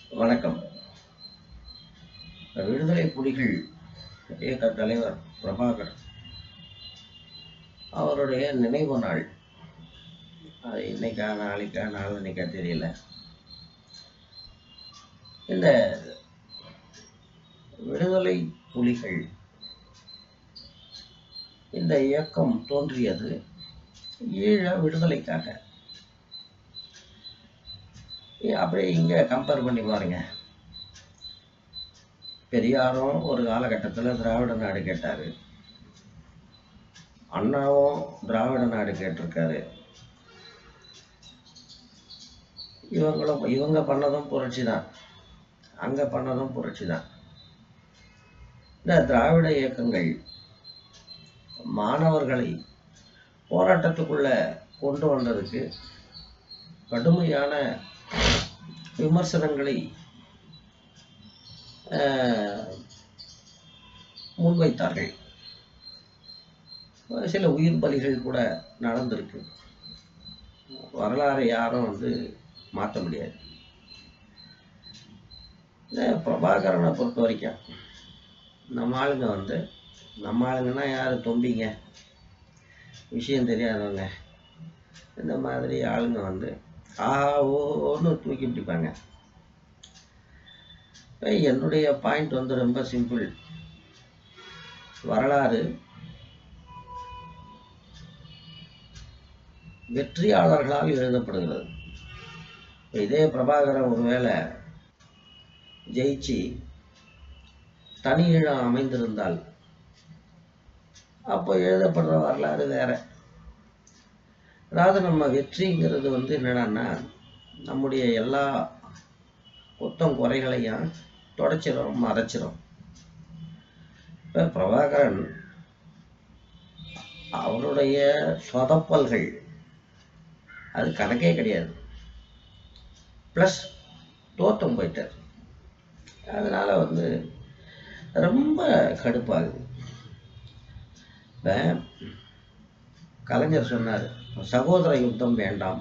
வணக்கம் விடுதலை புலிகள் இயக்க தலைவர் பிரபாகர் அவருடைய நினைவு நாள் அது இன்னைக்கா நாளைக்கா நாளன்னைக்கா தெரியல இந்த விடுதலை புலிகள் இந்த இயக்கம் தோன்றியது ஈழ விடுதலைக்காக அப்படியே இங்கே கம்பேர் பண்ணி பாருங்க பெரியாரும் ஒரு காலகட்டத்தில் திராவிட நாடு கேட்டார் அண்ணாவும் திராவிட நாடு கேட்டிருக்காரு இவங்களும் இவங்க பண்ணதும் புரட்சி தான் அங்கே பண்ணதும் புரட்சி தான் இந்த திராவிட இயக்கங்கள் மாணவர்களை போராட்டத்துக்குள்ள கொண்டு வந்ததுக்கு கடுமையான விமர்சனங்களை ஆஹ், முன்வைத்தார்கள் சில உயிர் பலிகள் கூட நடந்திருக்கு வரலாறை யாரும் வந்து மாற்ற முடியாது இந்த பிரபாகரனை பொறுத்த வரைக்கும் நம்ம ஆளுங்க வந்து நம்ம ஆளுங்கன்னா யார் தொம்பிங்க விஷயம் தெரியாதவங்க இந்த மாதிரி ஆளுங்க வந்து ஆஹா ஓன்னு தூக்கி பிடிப்பாங்க இப்ப என்னுடைய பாயிண்ட் வந்து ரொம்ப சிம்பிள் வரலாறு வெற்றியாளர்களால் எழுதப்படுகிறது இப்ப இதே பிரபாகரன் ஒருவேளை ஜெயிச்சு தனி ஈழம் அமைந்திருந்தால் அப்போ எழுதப்படுற வரலாறு வேற அதாவது நம்ம வெற்றிங்கிறது வந்து என்னடான்னா நம்முடைய எல்லா குத்தம் குறைகளையும் தொடச்சிரும் மறைச்சிரும் இப்போ பிரபாகரன் அவருடைய சொதப்பல்கள் அது கணக்கே கிடையாது ப்ளஸ் தோத்தம் போயிட்டார் அதனால வந்து ரொம்ப கடுப்பாகுது இப்போ கலைஞர் சொன்னார் சகோதர யுத்தம் வேண்டாம்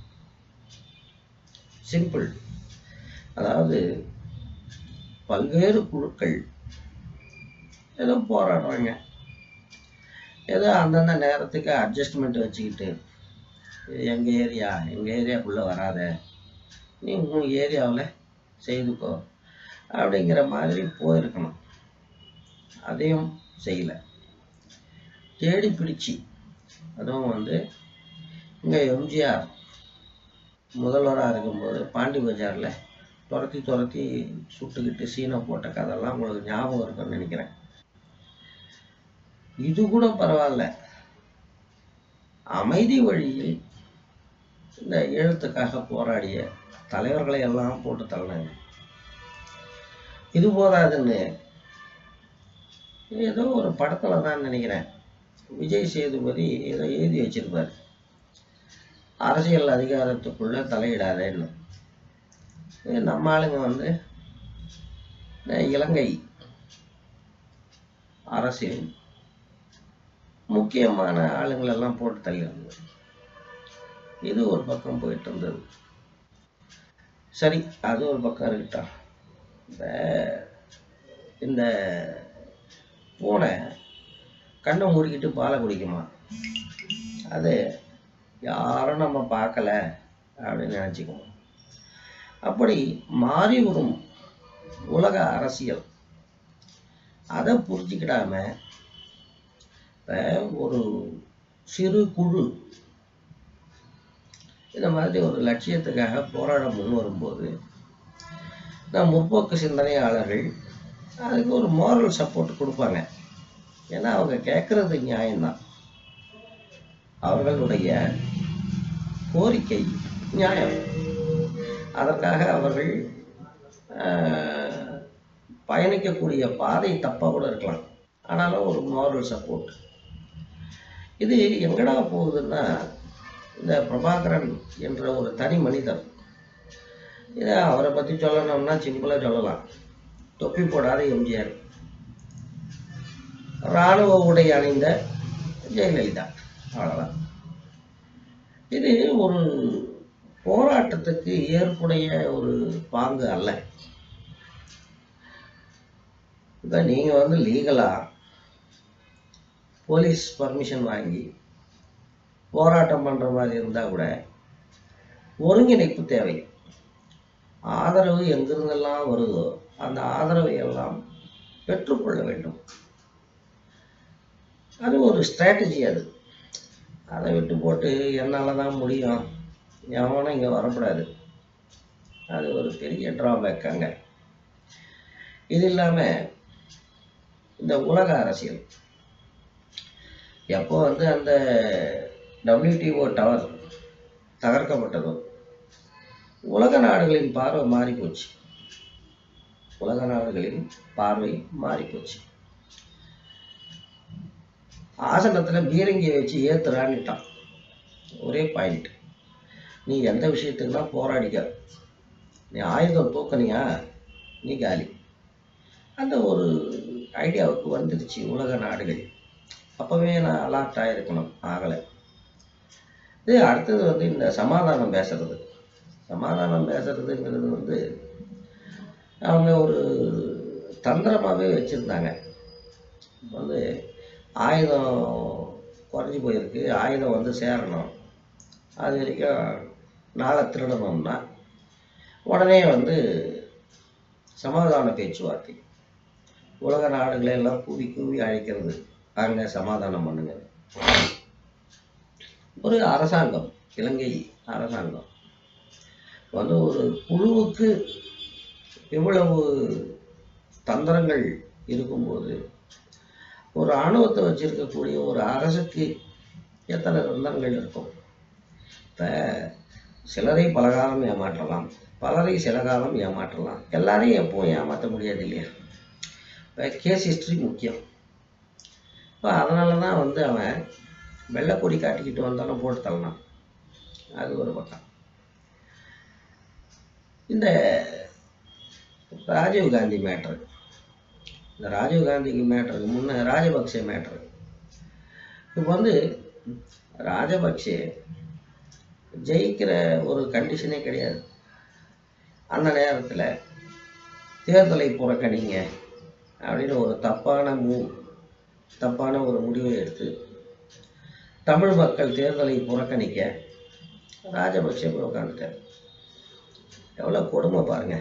சிம்பிள் அதாவது பல்வேறு குழுக்கள் ஏதோ போராடுறாங்க ஏதோ அந்தந்த நேரத்துக்கு அட்ஜஸ்ட்மெண்ட் வச்சுக்கிட்டு எங்கள் ஏரியா எங்கள் ஏரியாக்குள்ளே வராத நீ உன் ஏரியாவில் செய்துக்கோ அப்படிங்கிற மாதிரி போயிருக்கணும் அதையும் செய்யலை தேடி பிடிச்சி அதுவும் வந்து இங்கே எம்ஜிஆர் முதல்வராக இருக்கும்போது பாண்டி பஜாரில் துரத்தி துரத்தி சுட்டுக்கிட்டு சீனை போட்ட கதைலாம் உங்களுக்கு ஞாபகம் இருக்குன்னு நினைக்கிறேன் இது கூட பரவாயில்ல அமைதி வழியில் இந்த ஈழத்துக்காக போராடிய தலைவர்களை எல்லாம் போட்டு தள்ளினாங்க இது போதாதுன்னு ஏதோ ஒரு படத்துல தான் நினைக்கிறேன் விஜய் சேதுபதி ஏதோ எழுதி வச்சிருப்பார் அரசியல் அதிகாரத்துக்குள்ள தலையிடாதேன்னு இது நம்ம ஆளுங்க வந்து இந்த இலங்கை அரசில் முக்கியமான ஆளுங்களெல்லாம் போட்டு தள்ளியிருந்தது இது ஒரு பக்கம் போயிட்டு இருந்தது சரி அது ஒரு பக்கம் இருக்கட்டும் இந்த இந்த பூனை கண்ணை மூடிக்கிட்டு பாலை குடிக்குமா அது யாரும் நம்ம பார்க்கல அப்படின்னு நினச்சிக்குவோம் அப்படி மாறி வரும் உலக அரசியல் அதை புரிஞ்சுக்கிடாம இப்போ ஒரு சிறு குழு இந்த மாதிரி ஒரு லட்சியத்துக்காக போராட முன் வரும்போது நான் முற்போக்கு சிந்தனையாளர்கள் அதுக்கு ஒரு moral சப்போர்ட் கொடுப்பாங்க ஏன்னா அவங்க கேட்குறது நியாயம்தான் அவர்களுடைய கோரிக்கை நியாயம் அதற்காக அவர்கள் ஆஹ், பயணிக்கக்கூடிய பாதை தப்பாக கூட இருக்கலாம் ஆனாலும் ஒரு moral சப்போர்ட் இது எங்கடா போகுதுன்னா இந்த பிரபாகரன் என்ற ஒரு தனி மனிதர் இதை அவரை பற்றி சொல்லணும்னா சிம்பிளாக சொல்லலாம் தொப்பி போடாத எம்ஜிஆர் இராணுவ உடை அணிந்த ஜெயலலிதா அவ்வளோதான் இது ஒரு போராட்டத்துக்கு ஏற்புடைய ஒரு பாங்கு அல்ல இப்போ நீங்கள் வந்து லீகலாக போலீஸ் பர்மிஷன் வாங்கி போராட்டம் பண்ணுற மாதிரி இருந்தால் கூட ஒருங்கிணைப்பு தேவை ஆதரவு எங்கிருந்தெல்லாம் வருதோ அந்த ஆதரவை எல்லாம் பெற்றுக்கொள்ள வேண்டும் அது ஒரு ஸ்ட்ராட்டஜி அது அதை விட்டு போட்டு என்னால் தான் முடியும் எவனும் இங்கே வரக்கூடாது அது ஒரு பெரிய ட்ராபேக் அங்கே இது இல்லாமல் இந்த உலக அரசியல் எப்போ வந்து அந்த டபிள்யூடிஓ டவர் தகர்க்கப்பட்டதோ உலக நாடுகளின் பார்வை மாறி போச்சு உலக நாடுகளின் பார்வை மாறி போச்சு ஆசனத்தில் பீரங்கியை வச்சு ஏத்துறான்னுட்டான் ஒரே பாயிண்ட் நீ எந்த விஷயத்துக்குலாம் போராடிக்க நீ ஆயுதம் தூக்கனியா நீ காலி அந்த ஒரு ஐடியாவுக்கு வந்துடுச்சு உலக நாடுகள் அப்போவே நான் அலர்ட் ஆகிருக்கணும் ஆகலை இது அடுத்தது வந்து இந்த சமாதானம் பேசுறது சமாதானம் பேசுறதுங்கிறது வந்து அவங்க ஒரு தந்திரமாகவே வச்சுருந்தாங்க வந்து ஆயுதம் குறைஞ்சி போயிருக்கு ஆயுதம் வந்து சேரணும் அது வரைக்கும் நாளை திருடணும்னா உடனே வந்து சமாதான பேச்சுவார்த்தை உலக நாடுகளை எல்லாம் கூவி கூவி அழைக்கிறது அங்கே சமாதானம் பண்ணுங்க ஒரு அரசாங்கம் இலங்கை அரசாங்கம் வந்து ஒரு குழுவுக்கு இவ்வளவு தந்திரங்கள் இருக்கும்போது ஒரு ஆணவத்தை வச்சிருக்கக்கூடிய ஒரு அரசுக்கு எத்தனை தந்திரங்கள் இருக்கும் இப்போ சிலரை பல காலம் ஏமாற்றலாம் பலரை சில காலம் ஏமாற்றலாம் எல்லாரையும் எப்பவும் ஏமாற்ற முடியாது இல்லையா இப்போ கேஸ் ஹிஸ்ட்ரி முக்கியம் இப்போ அதனால தான் வந்து அவன் வெள்ளைக்கொடி காட்டிக்கிட்டு வந்தாலும் போட்டு தள்ளலாம் அது ஒரு பக்கம் இந்த ராஜீவ் காந்தி மேட்ரு இந்த ராஜீவ் காந்திக்கு மேட்ருக்கு முன்ன ராஜபக்சே மேட்ரு இப்போ வந்து ராஜபக்சே ஜெயிக்கிற ஒரு கண்டிஷனே கிடையாது அந்த நேரத்தில் தேர்தலை புறக்கணிங்க அப்படின்னு ஒரு தப்பான மூ தப்பான ஒரு முடிவை எடுத்து தமிழ் மக்கள் தேர்தலை புறக்கணிக்க ராஜபக்சே போய் உட்காந்துட்டார் எவ்வளோ கொடுமை பாருங்க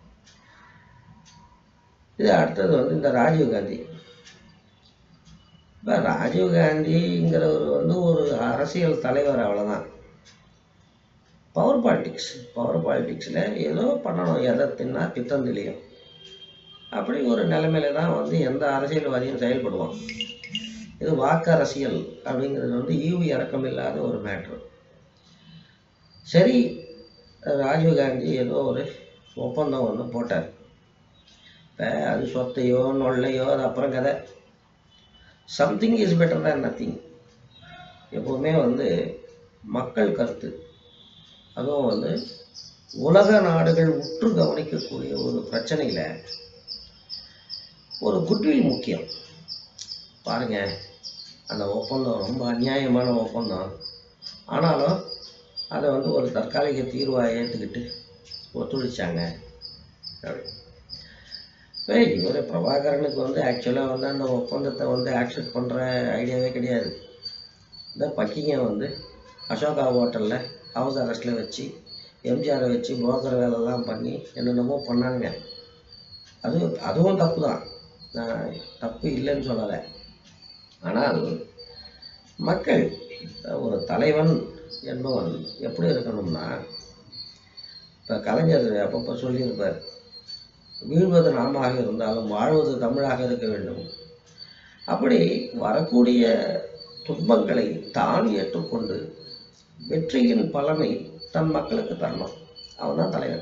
இது அடுத்தது வந்து இந்த ராஜீவ் காந்தி இப்போ ராஜீவ் காந்திங்கிறவர் வந்து ஒரு அரசியல் தலைவர் அவ்வளோதான் பவர் பாலிடிக்ஸ் பவர் பாலிடிக்ஸில் ஏதோ பண்ணணும் எதை தின்னா பித்தம் தெளியும் அப்படி ஒரு நிலைமையில தான் வந்து எந்த அரசியல்வாதியும் செயல்படுவான் இது வாக்கு அரசியல் அப்படிங்கிறது வந்து ஈவு இறக்கம் இல்லாத ஒரு மேட்ரு சரி ராஜீவ் காந்தி ஏதோ ஒரு ஒப்பந்தம் ஒன்று போட்டார் இப்போ அது சொத்தையோ நொல்லையோ அது அப்புறம் கதை something is better than nothing எப்போவுமே வந்து மக்கள் கருத்து அதுவும் வந்து உலக நாடுகள் உற்று கவனிக்கக்கூடிய ஒரு பிரச்சனையில் ஒரு குட்வில் முக்கியம் பாருங்க அந்த ஒப்பந்தம் ரொம்ப அநியாயமான ஒப்பந்தம் ஆனாலும் அதை வந்து ஒரு தற்காலிக தீர்வாக ஏற்றுக்கிட்டு ஒத்துழைச்சாங்க அப்படி இப்போ இவர் பிரபாகரனுக்கு வந்து ஆக்சுவலாக வந்து அந்த ஒப்பந்தத்தை வந்து ஆக்செப்ட் பண்ணுற ஐடியாவே கிடையாது இந்த பக்கிங்க வந்து அசோகா ஹோட்டலில் ஹவுஸ் அரெஸ்ட்டில் வச்சு எம்ஜிஆரை வச்சு புரோக்கர் வேலைலாம் பண்ணி என்னென்னமோ பண்ணாங்க அது அதுவும் தப்பு தான் நான் தப்பு இல்லைன்னு சொல்லலை ஆனால் மக்கள் ஒரு தலைவன் என்பவன் எப்படி இருக்கணும்னா இப்போ கலைஞர் அப்பப்போ சொல்லியிருப்பார் வீழ்வது நாமாக இருந்தாலும் வாழ்வது தமிழாக இருக்க வேண்டும் அப்படி வரக்கூடிய துன்பங்களை தான் ஏற்றுக்கொண்டு வெற்றியின் பலனை தன் மக்களுக்கு தரணும் அவன் தான் தலைவன்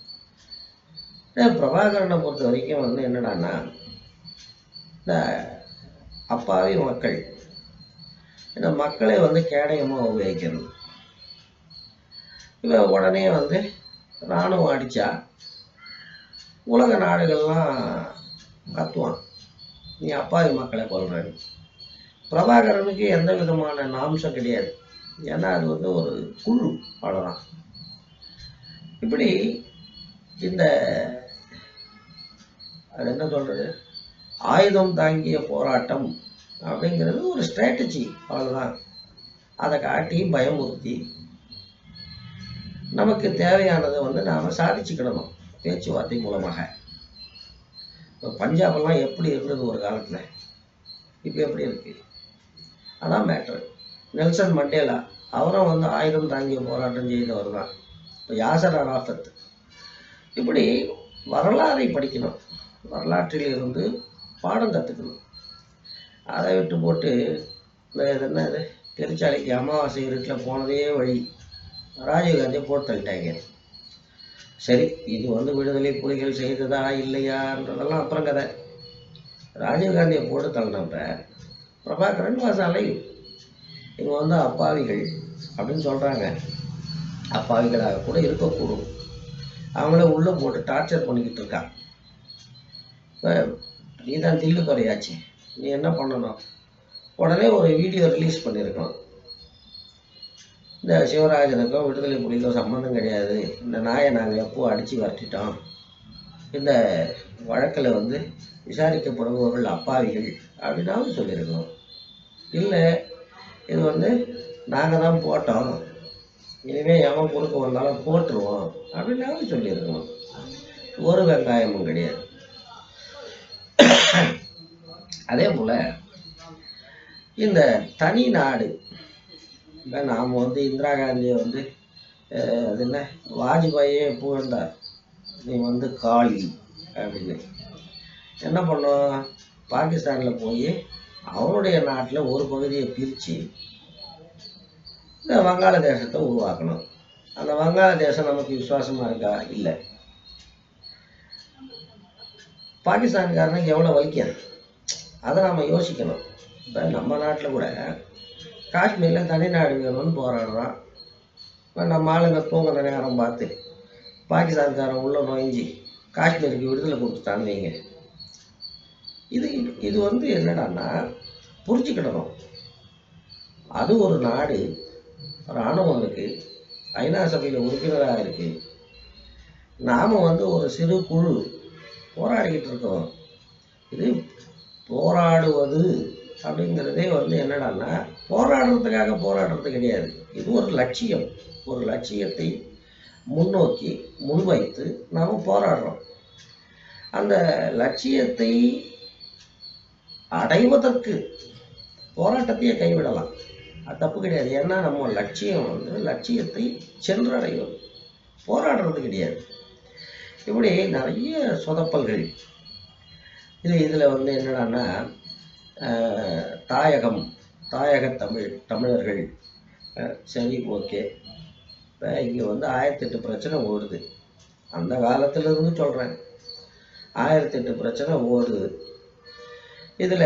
பிரபாகரனை பொறுத்த வரைக்கும் வந்து என்னடான்னா இந்த அப்பாவி மக்கள் இந்த மக்களை வந்து கேடயமாக உபயோகிக்கிறது இவன் உடனே வந்து இராணுவம் அடித்தா உலக நாடுகள்லாம் கத்துவான் நீ அப்பாவி மக்களை கொல்றன்னு பிரபாகரனுக்கு எந்த விதமான நாம்சம் கிடையாது ஏன்னா அது வந்து ஒரு குழு அவ்வளோதான் இப்படி இந்த அது என்ன சொல்றது ஆயுதம் தாங்கிய போராட்டம் அப்படிங்கிறது ஒரு ஸ்ட்ராட்டஜி அவ்வளவுதான் அதை காட்டி பயமுறுத்தி நமக்கு தேவையானதை வந்து நாம் சாதிச்சுக்கிடணும் பேச்சுவார்த்தை மூலமாக இப்போ பஞ்சாபெல்லாம் எப்படி இருந்தது ஒரு காலத்தில் இப்போ எப்படி இருக்கு அதான் மேட்ரு நெல்சன் மண்டேலா அவரும் வந்து ஆயுதம் தாங்கிய போராட்டம் செய்தவர் தான் இப்போ யாசர் அராஃபத் இப்படி வரலாறை படிக்கணும் வரலாற்றில் இருந்து பாடம் கற்றுக்கணும் அதை விட்டு போட்டு இந்த இது என்ன இது திருச்சாலைக்கு அமாவாசை இருட்டில் போனதே வழி ராஜீவ்காந்தியை போட்டு தள்ளிட்டாங்க சரி இது வந்து விடுதலை புலிகள் செய்ததா இல்லையான்றதெல்லாம் அப்புறம் கதை ராஜீவ்காந்தியை போட்டு தள்ளினப்ப பிரபாகரன் வாசாலை இவங்க வந்து அப்பாவிகள் அப்படின்னு சொல்கிறாங்க அப்பாவிகளாக கூட இருக்கக்கூடும் அவங்கள உள்ளே போட்டு டார்ச்சர் பண்ணிக்கிட்டு இருக்கான் இப்போ நீ தான் தில்லு துறையாச்சு நீ என்ன பண்ணணும் உடனே ஒரு வீடியோ ரிலீஸ் பண்ணியிருக்கணும் இந்த சிவராஜனுக்கும் விடுதலை புலிக்கும் சம்மந்தம் கிடையாது இந்த நாயை நாங்கள் எப்போ அடித்து விரட்டிட்டோம் இந்த வழக்கில் வந்து விசாரிக்கப்படுபவர்கள் அப்பாவிகள் அப்படின்னாவது சொல்லியிருக்கணும் இல்லை இது வந்து நாங்கள் தான் போட்டோம் இனிமேல் எவன் குறுக்க வந்தாலும் போட்டுருவோம் அப்படின்னாவது சொல்லியிருக்கணும் ஒரு வெங்காயமும் கிடையாது அதே போல் இந்த தனி நாடு இப்போ நாம் வந்து இந்திரா காந்தியை வந்து அஹ், அது என்ன வாஜ்பாயே புகழ்ந்தார் நீ வந்து காளி அப்படின்னு என்ன பண்ணோம் பாகிஸ்தானில் போய் அவனுடைய நாட்டில் ஒரு பகுதியை பிரித்து இந்த வங்காளதேசத்தை உருவாக்கணும் அந்த வங்காளதேசம் நமக்கு விசுவாசமாக இருக்கா இல்லை பாகிஸ்தான்காரனுக்கு எவ்வளோ வலிக்கும் அதை நாம் யோசிக்கணும் இப்போ நம்ம நாட்டில் கூட காஷ்மீரில் தனிநாடு வேணும்னு போராடுறான் இப்போ நம்ம ஆளுங்க தூங்குற நேரம் பார்த்து பாகிஸ்தான்காரன் உள்ள நுழைஞ்சி காஷ்மீருக்கு விடுதலை கொடுத்துட்டான்னு வைங்க இது இது வந்து என்னடான்னா புரிஞ்சுக்கிடணும் அது ஒரு நாடு இராணுவம் இருக்கு ஐநா சபையில் உறுப்பினராக இருக்கு நாம் வந்து ஒரு சிறு குழு போராடிக்கிட்டு இருக்கோம் இது போராடுவது அப்படிங்கிறதே வந்து என்னடான்னா போராடுறதுக்காக போராடுறது கிடையாது இது ஒரு லட்சியம் ஒரு லட்சியத்தை முன்னோக்கி முன்வைத்து நாம் போராடுறோம் அந்த லட்சியத்தை அடைவதற்கு போராட்டத்தையே கைவிடலாம் அது தப்பு கிடையாது ஏன்னா நம்ம லட்சியம் வந்து லட்சியத்தை சென்றடைவது போராடுறது கிடையாது இப்படி நிறைய சொதப்பல்கள் இது இதில் வந்து என்னடான்னா ஆஹ், தாயகம் தாயக தமிழ் தமிழர்கள் ஆஹ், சரி ஓகே இப்போ இங்கே வந்து ஆயிரத்தெட்டு பிரச்சனை ஓடுது அந்த காலத்துல இருந்து சொல்கிறேன் ஆயிரத்தெட்டு பிரச்சனை ஓடுது இதில்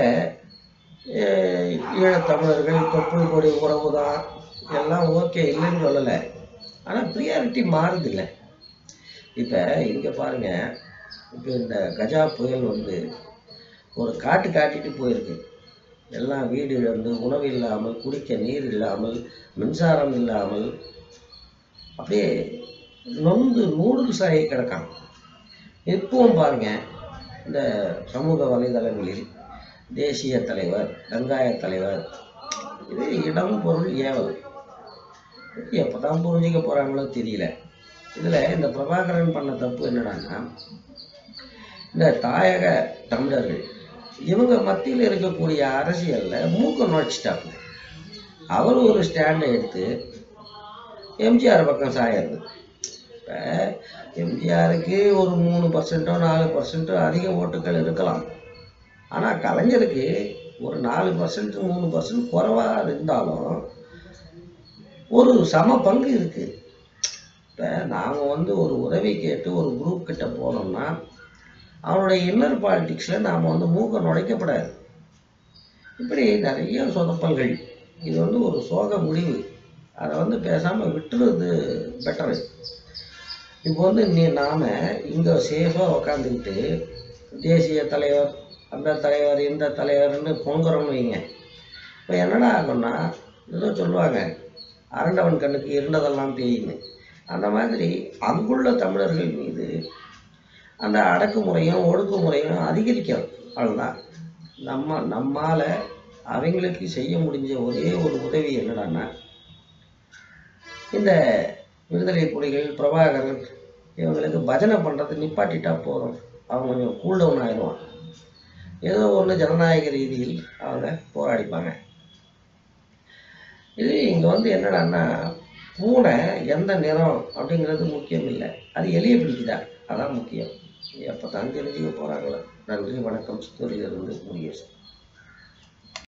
ஈழத்தமிழர்கள் தொப்புள் கொடி உறவு தான் எல்லாம் ஓகே இல்லைன்னு சொல்லலை ஆனால் ப்ரியாரிட்டி மாறுதில்ல இப்போ இங்கே பாருங்க இப்போ இந்த கஜா புயல் வந்து ஒரு காட்டு காட்டிட்டு போயிருக்கு எல்லாம் வீடு இழந்து உணவு இல்லாமல் குடிக்க நீர் இல்லாமல் மின்சாரம் இல்லாமல் அப்படியே நொந்து நூடுல்ஸ் ஆகி கிடக்கான் இப்பவும் பாருங்க இந்த சமூக வலைதளங்களில் தேசிய தலைவர் வெங்காய தலைவர் இது இடம் பொருள் ஏவல் எப்போ தான் புரிஞ்சிக்க போகிறாங்களோ தெரியல இதில் இந்த பிரபாகரன் பண்ண தப்பு என்னடான்னா இந்த தாயக தமிழர்கள் இவங்க மத்தியில் இருக்கக்கூடிய அரசியலில் மூக்க நுழைச்சிட்டாங்க அவர் ஒரு ஸ்டாண்டை எடுத்து எம்ஜிஆர் பக்கம் சாயறது இப்போ எம்ஜிஆருக்கு ஒரு மூணு பர்சன்ட்டோ நாலு பர்சன்ட்டோ அதிக ஓட்டுகள் இருக்கலாம் ஆனால் கலைஞருக்கு ஒரு நாலு பர்சன்ட் மூணு பர்சன்ட் குறைவாக இருந்தாலும் ஒரு சம பங்கு இருக்குது இப்போ நாம் வந்து ஒரு உதவி கேட்டு ஒரு குரூப் கிட்ட போனோம்னா அவனுடைய இன்னர் பாலிடிக்ஸில் நாம் வந்து மூக்க நுழைக்கப்படாது இப்படி நிறைய சொதப்பல்கள் இது வந்து ஒரு சோக முடிவு அதை வந்து பேசாமல் விட்டுறது பெட்டரு இப்போ வந்து நீ நாம் இங்கே சேஃபாக உக்காந்துக்கிட்டு தேசிய தலைவர் அந்த தலைவர் இந்த தலைவர்னு பொங்குறோம்னு வைங்க இப்போ என்னடா ஆகும்னா ஏதோ சொல்லுவாங்க அரண்டவன் கண்ணுக்கு இருண்டதெல்லாம் பேயின்னு அந்த மாதிரி அங்குள்ள தமிழர்கள் மீது அந்த அடக்குமுறையும் ஒடுக்குமுறையும் அதிகரிக்கும் அவ்வளோதான் நம்ம நம்மால் அவங்களுக்கு செய்ய முடிஞ்ச ஒரே ஒரு உதவி என்னடான்னா இந்த விடுதலை புலிகள் பிரபாகரன் இவங்களுக்கு பஜனை பண்ணுறது நிப்பாட்டிட்டா போதும் அவங்க கொஞ்சம் கூல்டவுன் ஆயிடுவான் ஏதோ ஒன்று ஜனநாயக ரீதியில் அவங்க போராடிப்பாங்க இது இங்கே வந்து என்னடான்னா பூனை எந்த நிறம் அப்படிங்கிறது முக்கியம் இல்லை அது எளிய பிடிக்குதா அதான் முக்கியம் எப்போ தான் தெரிஞ்சுக்க போகிறாங்களோ நன்றி வணக்கம் சித்தூரிலிருந்து முருகேசன்